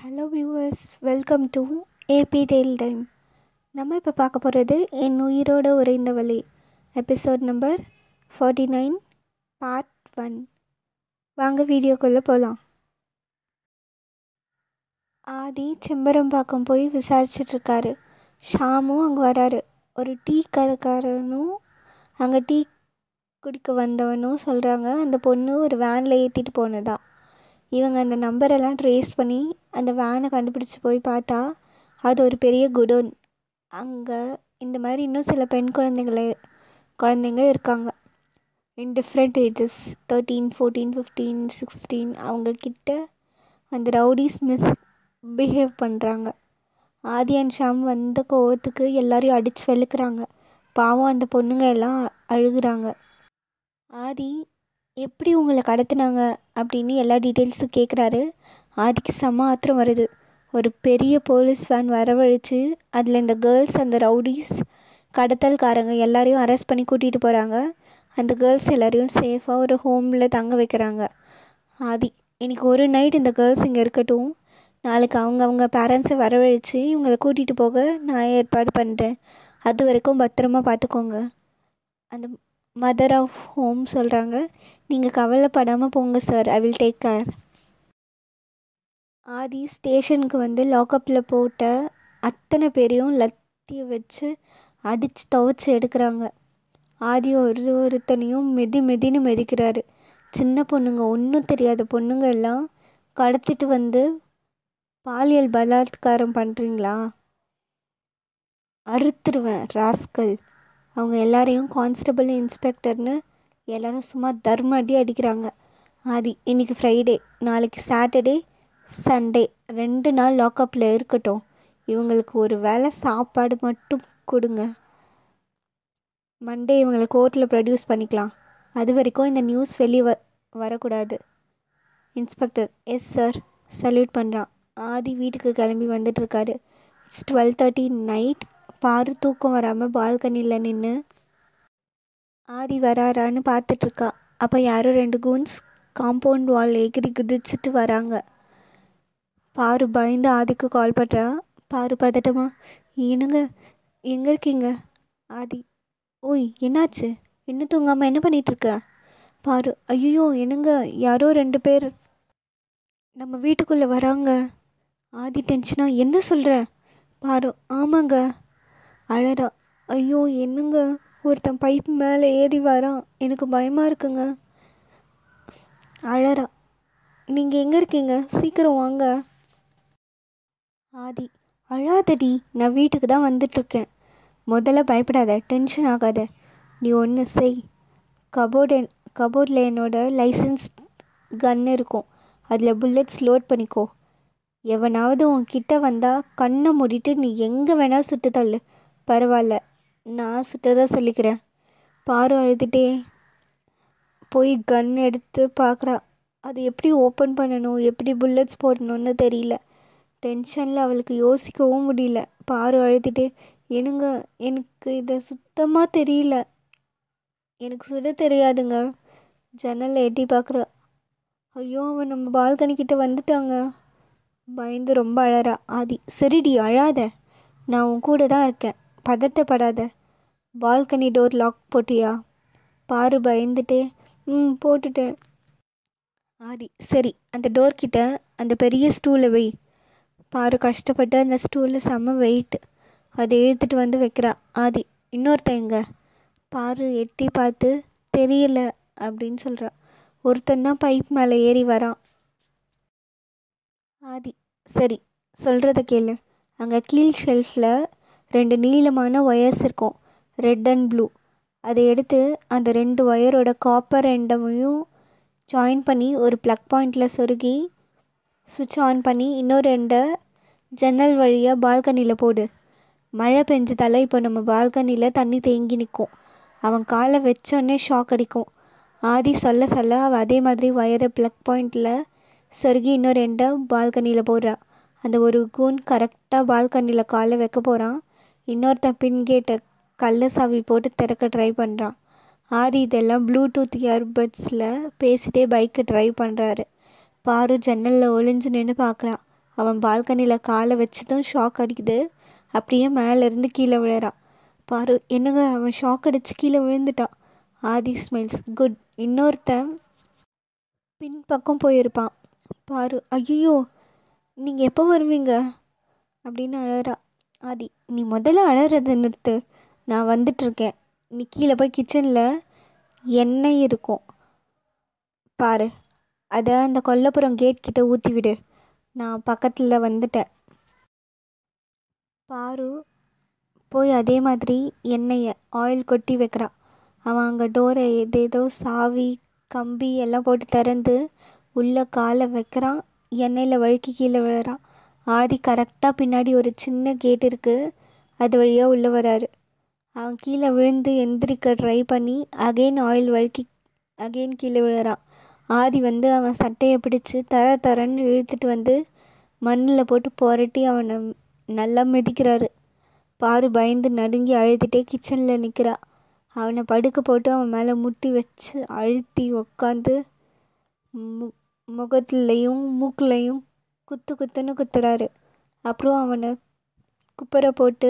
hello viewers welcome to AB tale time நம்ம இப்போ பார்க்க போகிறது En Uyiroda Uraindhavale episode number forty nine part one வாங்க வீடியோக்குள்ளே போகலாம் ஆதி செம்பரம்பாக்கம் போய் விசாரிச்சிட்ருக்காரு ஷாமும் அங்கே வராரு ஒரு டீ கடைக்காரனும் அங்கே டீ குடிக்க வந்தவனும் சொல்கிறாங்க அந்த பொண்ணு ஒரு வேனில் ஏற்றிட்டு போனதா இவங்க அந்த நம்பரெல்லாம் ட்ரேஸ் பண்ணி அந்த வேனை கண்டுபிடிச்சி போய் பார்த்தா அது ஒரு பெரிய குடோன் அங்கே இந்த மாதிரி இன்னும் சில பெண் குழந்தைங்கள குழந்தைங்க இருக்காங்க in different ages thirteen fourteen fifteen sixteen அவங்கக்கிட்ட அந்த ரவுடிஸ் மிஸ் பிஹேவ் பண்ணுறாங்க ஆதி அண்ட் ஷாம் வந்த கோவத்துக்கு எல்லாரையும் அடித்து வெளுக்கிறாங்க பாவம் அந்த பொண்ணுங்க எல்லாம் அழுகுறாங்க ஆதி எப்படி உங்களை கடத்துனாங்க அப்படின்னு எல்லா டீட்டெயில்ஸும் கேட்குறாரு ஆதிக்கு செம்ம ஆத்திரம் வருது ஒரு பெரிய போலீஸ் வேன் வரவழைச்சு அதில் இந்த கேர்ள்ஸ் அந்த ரவுடிஸ் கடத்தல்காரங்க எல்லாரையும் அரெஸ்ட் பண்ணி கூட்டிகிட்டு போகிறாங்க அந்த கேர்ள்ஸ் எல்லாரையும் சேஃபாக ஒரு ஹோமில் தங்க வைக்கிறாங்க ஆதி இன்றைக்கி ஒரு நைட் இந்த கேர்ள்ஸ் இங்கே இருக்கட்டும் நாளைக்கு அவங்க அவங்க பேரண்ட்ஸை வரவழைச்சு இவங்களை கூட்டிகிட்டு போக நான் ஏற்பாடு பண்ணுறேன் அது வரைக்கும் பத்திரமா பார்த்துக்கோங்க அந்த மதர் ஆஃப் ஹோம் சொல்கிறாங்க நீங்கள் கவலைப்படாமல் போங்க sir I will take care Aadhi ஸ்டேஷனுக்கு வந்து லாக்கப்பில் போட்ட அத்தனை பேரையும் லத்தியை வச்சு அடித்து துவைச்சி எடுக்கிறாங்க ஆதி ஒரு ஒருத்தனையும் மெதி மெதின்னு மெதிக்கிறாரு சின்ன பொண்ணுங்க ஒன்றும் தெரியாத பொண்ணுங்க எல்லாம் கடத்திட்டு வந்து பாலியல் பலாத்காரம் பண்ணுறீங்களா அறுத்துருவேன் ராஸ்கல் அவங்க எல்லாரையும் கான்ஸ்டபிள் இன்ஸ்பெக்டர்னு எல்லாரும் சும்மா தர்ம அடி அடிக்கிறாங்க ஆதி இன்றைக்கி ஃப்ரைடே நாளைக்கு சாட்டர்டே சண்டே ரெண்டு நாள் லாக்கப்பில் இருக்கட்டும் இவங்களுக்கு ஒரு வேளை சாப்பாடு மட்டும் கொடுங்க மண்டே இவங்களை கோர்ட்டில் ப்ரொடியூஸ் பண்ணிக்கலாம் அது வரைக்கும் இந்த நியூஸ் வெளியே வ வரக்கூடாது இன்ஸ்பெக்டர் எஸ் சார் சல்யூட் பண்ணுறான் ஆதி வீட்டுக்கு கிளம்பி வந்துட்டுருக்காரு இட்ஸ் டுவெல் தேர்ட்டி நைட் பாரு தூக்கம் வராமல் பால்கனியில் நின்று ஆதி வராரான்னு பார்த்துட்ருக்கா அப்போ யாரோ ரெண்டு கூன்ஸ் காம்பவுண்ட் வால் எகிரி குதிச்சுட்டு வராங்க பாரு பயந்து ஆதிக்கு கால் பண்ணுறா பாரு பதட்டமா என்னங்க எங்கே இருக்கீங்க ஆதி ஓய் என்னாச்சு இன்னும் தூங்காமல் என்ன பண்ணிகிட்ருக்க பாரு ஐயோ என்னங்க யாரோ ரெண்டு பேர் நம்ம வீட்டுக்குள்ளே வராங்க ஆதி டென்ஷனா என்ன சொல்கிற பாரு ஆமாங்க அழறா ஐயோ என்னங்க ஒருத்தன் பைப் மேலே ஏறி வரான் எனக்கு பயமாக இருக்குங்க அழறா நீங்கள் எங்கே இருக்கீங்க சீக்கிரம் வாங்க ஆதி அழாதடி நான் வீட்டுக்கு தான் வந்துட்டுருக்கேன் முதல்ல பயப்படாத டென்ஷன் ஆகாத நீ ஒன்று செய் கபோர்டு கபோர்டில் என்னோட லைசன்ஸ் கன் இருக்கும் அதில் புல்லட்ஸ் லோட் பண்ணிக்கோ எவனாவது உன் கிட்ட வந்தால் கண்ணை மூடிட்டு நீ எங்கே வேணால் சுட்டு தள்ளு பரவாயில்ல நான் சுட்டதாக சொல்லிக்கிறேன் பாரு அழுதுகிட்டே போய் கன் எடுத்து பார்க்குறா அது எப்படி ஓப்பன் பண்ணணும் எப்படி புல்லட்ஸ் போடணும்னு தெரியல டென்ஷனில் அவளுக்கு யோசிக்கவும் முடியல பாரு அழுதுகிட்டே என்னங்க எனக்கு இதை சுத்தமாக தெரியல எனக்கு சுட தெரியாதுங்க ஜன்னலில் எட்டி பார்க்குறா ஐயோ அவன் நம்ம பால்கனி கிட்ட வந்துட்டாங்க பயந்து ரொம்ப அழறா ஆதி சரிடி அழாத நான் உன் கூட தான் இருக்கேன் பதட்டப்படாத பால்கனி டோர் லாக் போட்டியா பாரு பயந்துட்டே ம் போட்டுட்டேன் ஆதி சரி அந்த டோர் கிட்ட அந்த பெரிய ஸ்டூலை வை பாரு கஷ்டப்பட்டு அந்த ஸ்டூலில் செம்ம வெயிட் அதை இழுத்துட்டு வந்து வைக்கிறா ஆதி இன்னொருத்தன் எங்க பாரு எட்டி பார்த்து தெரியல அப்படின்னு சொல்கிறா ஒருத்தன் தான் பைப் மேலே ஏறி வரான் ஆதி சரி சொல்கிறத கேளு அங்கே கீழ் ஷெல்ஃபில் ரெண்டு நீளமான ஒயர்ஸ் இருக்கும் ரெட் அண்ட் ப்ளூ அதை எடுத்து அந்த ரெண்டு ஒயரோட காப்பர் ரெண்டையும் ஜாயின் பண்ணி ஒரு ப்ளக் பாயிண்டில் சொருகி சுவிட்ச் ஆன் பண்ணி இன்னொரு ரெண்டை ஜன்னல் வழியாக பால்கனியில் போடு மழை பெஞ்சதால இப்போ நம்ம பால்கனியில் தண்ணி தேங்கி நிற்கும் அவன் காலை வச்சோடனே ஷாக் அடிக்கும் ஆதி சொல்ல சொல்ல அவள் அதே மாதிரி ஒயரை ப்ளக் பாயிண்டில் சொருகி இன்னும் ரெண்டை பால்கனியில் போடுறா அந்த ஒரு கூன் கரெக்டாக பால்கனியில் காலை வைக்க போகிறான் இன்னொருத்தன் பின் கேட்டை கள்ள சாவி போட்டு திறக்க ட்ரை பண்ணுறான் ஆதி இதெல்லாம் ப்ளூடூத் இயர்பட்ஸில் பேசிட்டே பைக்கை ட்ரைவ் பண்ணுறாரு பாரு ஜன்னலில் ஒளிஞ்சு நின்று பார்க்குறான் அவன் பால்கனியில் காலை வச்சதும் ஷாக் அடிக்குது அப்படியே மேலேருந்து கீழே விழுறான் பாரு என்னங்க அவன் ஷாக் அடித்து கீழே விழுந்துட்டான் ஆதி ஸ்மைல்ஸ் குட் இன்னொருத்தன் பின்பக்கம் போயிருப்பான் பாரு ஐயோ நீங்கள் எப்போ வருவீங்க அப்படின்னு அழறா ஆதி நீ முதல்ல அழறதை நிறுத்து நான் வந்துட்டுருக்கேன் நீ கீழே போய் கிச்சனில் எண்ணெய் இருக்கும் பாரு அதை அந்த கொல்லப்புறம் கேட் கிட்ட ஊற்றி விடு நான் பக்கத்தில் வந்துட்டேன் பாரு போய் அதே மாதிரி எண்ணெயை ஆயில் கொட்டி வைக்கிறான் அவன் அங்கே டோரை ஏதேதோ சாவி கம்பி எல்லாம் போட்டு திறந்து உள்ளே காலை வைக்கிறான் எண்ணெயில் வழுக்கி கீழே விழுறான் ஆதி கரெக்டாக பின்னாடி ஒரு சின்ன கேட் இருக்குது அது வழியாக உள்ளே வராரு அவன் கீழே விழுந்து எந்திரிக்க ட்ரை பண்ணி அகெயின் ஆயில் வழுக்கி அகெயின் கீழே விழுறான் ஆதி வந்து அவன் சட்டையை பிடிச்சி தர தரன்னு இழுத்துட்டு வந்து மண்ணில் போட்டு புரட்டி அவனை நல்லா மிதிக்கிறாரு பாரு பயந்து நடுங்கி அழுதுகிட்டே கிச்சனில் நிற்கிறா அவனை படுக்க போட்டு அவன் மேலே முட்டி வச்சு அழுத்தி உக்காந்து மு முகத்துலேயும் மூக்குலையும் குத்து குத்துன்னு குத்துறாரு அப்புறம் அவனை குப்பரை போட்டு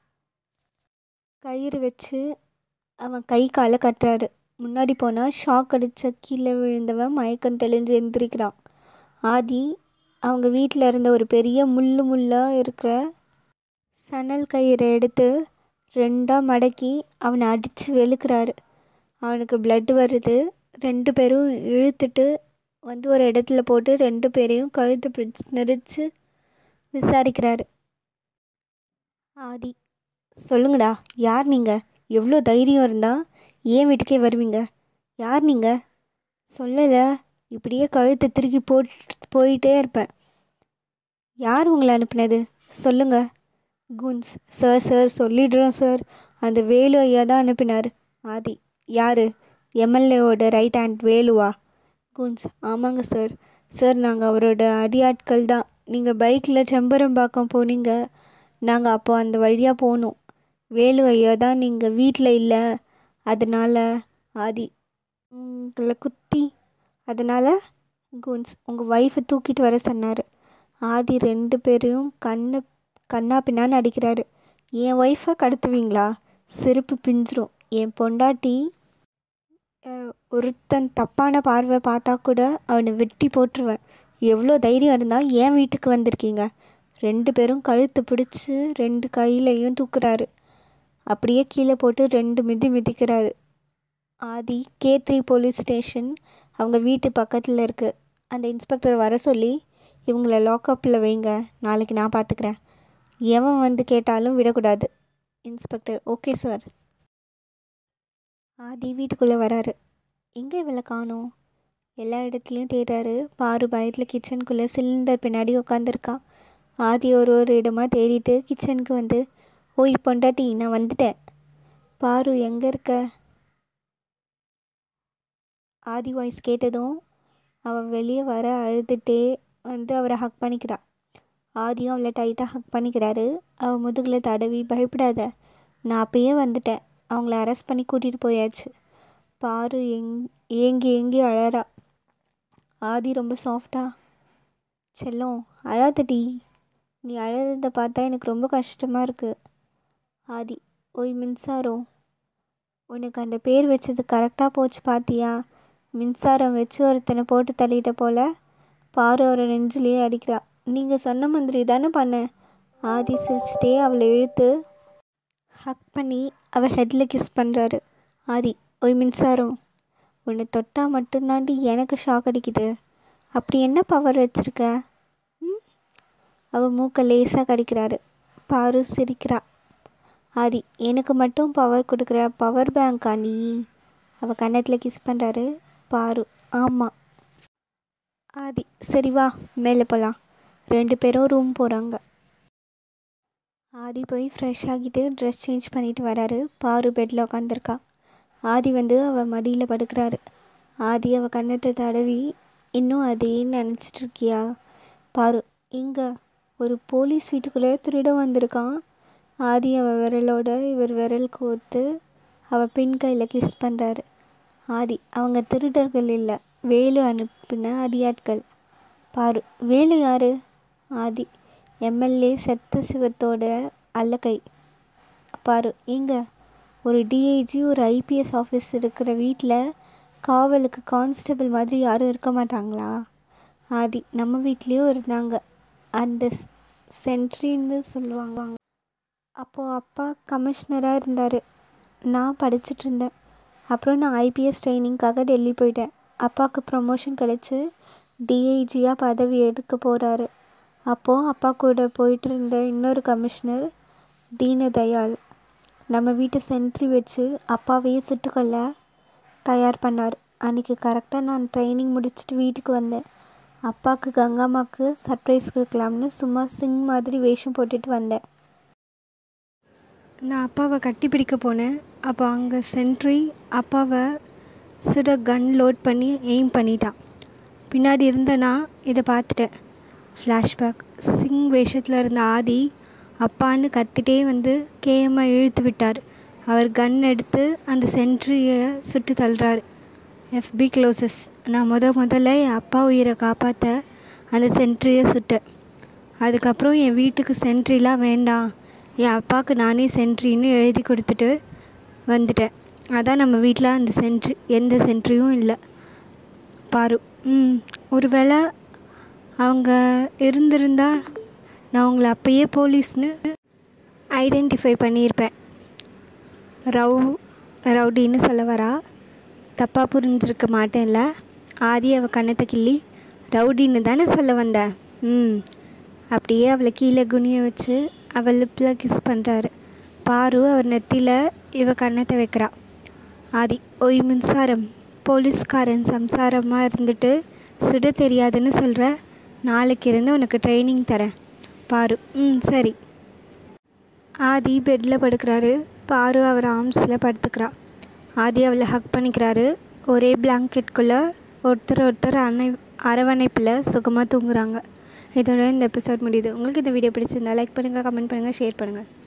கயிறு வச்சு அவன் கை காலை கட்டுறாரு முன்னாடி போனால் ஷாக் அடித்த கீழே விழுந்தவன் மயக்கம் தெளிஞ்சு எந்திரிக்கிறான் ஆதி அவங்க வீட்டில் இருந்த ஒரு பெரிய முள்ளு முள்ளாக இருக்கிற சணல் கயிறை எடுத்து ரெண்டாக மடக்கி அவனை அடித்து வெளுக்கிறாரு அவனுக்கு பிளட் வருது ரெண்டு பேரும் இழுத்துட்டு வந்து ஒரு இடத்துல போட்டு ரெண்டு பேரையும் கழுத்து பிடிச்சி நெரிச்சு விசாரிக்கிறாரு ஆதி சொல்லுங்கடா யார் நீங்கள் எவ்வளோ தைரியம் இருந்தால் ஏன் வீட்டுக்கே வருவீங்க யார் நீங்கள் சொல்லலை இப்படியே கழுத்தை திருக்கி போட்டு போயிட்டே இருப்பேன் யார் உங்களை அனுப்புனது சொல்லுங்க குன்ஸ் சார் சார் சொல்லிடுறோம் சார் அந்த வேலு ஐயா தான் அனுப்பினார் ஆதி யார் எம்எல்ஏவோட ரைட் ஹேண்ட் வேலுவா குன்ஸ் ஆமாங்க சார் சார் நாங்கள் அவரோட அடியாட்கள் தான் நீங்கள் பைக்கில் செம்பரம்பாக்கம் போனீங்க நாங்கள் அப்போ அந்த வழியாக போனோம் வேலு ஐயா தான் நீங்கள் வீட்டில் இல்லை அதனால் ஆதி உங்களை குத்தி அதனால் குன்ஸ் உங்கள் ஒய்ஃபை தூக்கிட்டு வர சொன்னார் ஆதி ரெண்டு பேரையும் கண்ணை கண்ணா பின்னான்னு அடிக்கிறாரு என் ஒய்ஃபை கடத்துவீங்களா செருப்பு பிஞ்சிரும் என் பொண்டாட்டி அஹ், ஒருத்தன் தப்பான பார்வை பார்த்தா கூட அவனை வெட்டி போட்டுருவேன் எவ்வளோ தைரியம் இருந்தால் என் வீட்டுக்கு வந்திருக்கீங்க ரெண்டு பேரும் கழுத்து பிடிச்சி ரெண்டு கையிலையும் தூக்குறாரு அப்படியே கீழே போட்டு ரெண்டு மிதி மிதிக்கிறாரு Aadhi K three police station அவங்க வீட்டு பக்கத்தில் இருக்குது அந்த இன்ஸ்பெக்டர் வர சொல்லி இவங்கள லாக்அப்பில் வைங்க நாளைக்கு நான் பார்த்துக்கிறேன் எவன் வந்து கேட்டாலும் விடக்கூடாது இன்ஸ்பெக்டர் ஓகே சார் ஆதி வீட்டுக்குள்ளே வராரு எங்கே இவளை காணோம் எல்லா இடத்துலையும் தேடுறாரு பாரு பயத்தில் கிச்சனுக்குள்ளே சிலிண்டர் பின்னாடி உட்காந்துருக்கான் ஆதி ஒரு ஒரு இடமா தேடிட்டு கிச்சனுக்கு வந்து ஓய் பொண்டாட்டி நான் வந்துட்டேன் பாரு எங்கே இருக்க ஆதி வாய்ஸ் கேட்டதும் அவள் வெளியே வர அழுதுகிட்டே வந்து அவரை ஹக் பண்ணிக்கிறா ஆதியும் அவளை டைட்டாக ஹக் பண்ணிக்கிறாரு அவள் முதுகில் தடவி பயப்படாத நான் அப்பயே வந்துட்டேன் அவங்கள அரெஸ்ட் பண்ணி கூட்டிகிட்டு போயாச்சு பாரு எங் ஏங்கி ஏங்கி அழறா ஆதி ரொம்ப சாஃப்டா செல்லம் அழாதடி நீ அழறதை பார்த்தா எனக்கு ரொம்ப கஷ்டமாக இருக்குது ஆதி ஓய் மின்சாரம் உனக்கு அந்த பேர் வச்சது கரெக்டாக போச்சு பாத்தியா மின்சாரம் வச்சு ஒருத்தனை போட்டு தள்ளிட்ட போல பாரு அவரை நெஞ்சிலேயே அடிக்கிறா நீங்கள் சொன்ன மாதிரி தானே பண்ணேன் ஆதி சிரிச்சிட்டே அவளை இழுத்து ஹக் பண்ணி அவள் ஹெட்டில் கிஸ் பண்ணுறாரு ஆதி ஓய் மின்சாரம் உன்னை தொட்டால் மட்டும்தாண்டி எனக்கு ஷாக் அடிக்குது அப்படி என்ன பவர் வச்சுருக்க ம் அவள் மூக்கை லேசாக கடிக்கிறாரு பாரு சிரிக்கிறா ஆதி எனக்கு மட்டும் பவர் கொடுக்குற பவர் பேங்கா நீ அவள் கன்னத்தில் கிஸ் பண்ணுறாரு பாரு ஆமாம் ஆதி சரி வா மேலே போகலாம் ரெண்டு பேரும் ரூம் போகிறாங்க ஆதி போய் ஃப்ரெஷ் ஆகிட்டு ட்ரெஸ் சேஞ்ச் பண்ணிட்டு வராரு பாரு பெட்டில் உட்காந்துருக்கா ஆதி வந்து அவள் மடியில் படுக்கிறாரு ஆதி அவள் கன்னத்தை தடவி இன்னும் அதே நினச்சிட்டு இருக்கியா பாரு இங்கே ஒரு போலீஸ் வீட்டுக்குள்ளே திருட வந்திருக்கான் ஆதி அவள் விரலோட இவர் விரல் கோத்து அவள் பின் கையில் கிஸ் பண்ணுறாரு ஆதி அவங்க திருடர்கள் இல்லை வேலு அனுப்பின அடியாட்கள் பாரு வேலு யாரு ஆதி எம்எல்ஏ செத்த சிவத்தோட அல்லக்கை பாரு ஏங்க ஒரு டிஐஜி ஒரு ஐபிஎஸ் ஆஃபீஸ் இருக்கிற வீட்டில் காவலுக்கு கான்ஸ்டபிள் மாதிரி யாரும் இருக்க மாட்டாங்களா ஆதி நம்ம வீட்லேயும் இருந்தாங்க அந்த சென்ட்ரின்னு சொல்லுவாங்க அப்போது அப்பா கமிஷ்னராக இருந்தார் நான் படிச்சுட்டு இருந்தேன் அப்புறம் நான் ஐபிஎஸ் ட்ரைனிங்காக டெல்லி போயிட்டேன் அப்பாவுக்கு ப்ரமோஷன் கிடச்சி டிஐஜியாக பதவி எடுக்க போகிறாரு அப்போது அப்பா கூட போயிட்டு இருந்த இன்னொரு கமிஷனர் தீனதயாள் நம்ம வீட்டு சென்ட்ரி வச்சு அப்பாவையே சுட்டுக்கொள்ள தயார் பண்ணார் அன்றைக்கி கரெக்டாக நான் ட்ரைனிங் முடிச்சுட்டு வீட்டுக்கு வந்தேன் அப்பாவுக்கு கங்காம்மாவுக்கு சர்ப்ரைஸ் கொடுக்கலாம்னு சும்மா சிங் மாதிரி வேஷம் போட்டுட்டு வந்தேன் நான் அப்பாவை கட்டி பிடிக்க போனேன் அப்போ அங்கே சென்ட்ரி அப்பாவை சுட கன் லோட் பண்ணி எய்ம் பண்ணிட்டான் பின்னாடி இருந்த நான் இதை பார்த்துட்டேன் ஃப்ளாஷ்பேக் சிங் வேஷத்தில் இருந்த ஆதி அப்பான்னு கத்திட்டே வந்து கேஎம்ஐ இழுத்து விட்டார் அவர் கன் எடுத்து அந்த சென்ட்ரியை சுட்டு தள்ளுறாரு எஃபி க்ளோசஸ் நான் முத முதல்ல என் அப்பா உயிரை காப்பாற்ற அந்த சென்ட்ரியை சுட்டேன் அதுக்கப்புறம் என் வீட்டுக்கு சென்ட்ரிலாம் வேண்டாம் என் அப்பாவுக்கு நானே சென்ட்ரின்னு எழுதி கொடுத்துட்டு வந்துட்டேன் அதான் நம்ம வீட்டில் அந்த சென்ட்ரி எந்த சென்ட்ரியும் இல்லை பாரு ம் ஒருவேளை அவங்க இருந்திருந்தா நான் உங்களை அப்பயே போலீஸ்னு ஐடென்டிஃபை பண்ணியிருப்பேன் ரவு ரவுடின்னு சொல்ல வரா தப்பாக புரிஞ்சிருக்க மாட்டேன்ல ஆதி அவள் கண்ணத்தை கிள்ளி ரவுடின்னு தானே சொல்ல வந்த ம் அப்படியே அவளை கீழே குனிய வச்சு அவள் லிப்பில் கிஸ் பண்ணுறாரு பாரு அவர் நெத்தியில் இவ கண்ணத்தை வைக்கிறா ஆதி ஒய் மின்சாரம் போலீஸ்காரன் சம்சாரமாக இருந்துட்டு சுட தெரியாதுன்னு சொல்கிற நாளைக்கு இருந்து உனக்கு ட்ரைனிங் தரேன் பாரு ம் சரி ஆதி பெட்டில் படுக்கிறாரு பாரு அவர் ஆர்ம்ஸில் படுத்துக்கிறா ஆதி அவளை ஹக் பண்ணிக்கிறாரு ஒரே பிளாங்கெட்குள்ளே ஒருத்தர் ஒருத்தர் அணை அரவணைப்பில் சுகமாக தூங்குறாங்க இதோட இந்த எபிசோட் முடியுது உங்களுக்கு இந்த வீடியோ பிடிச்சிருந்தா லைக் பண்ணுங்கள் கமெண்ட் பண்ணுங்கள் ஷேர் பண்ணுங்கள்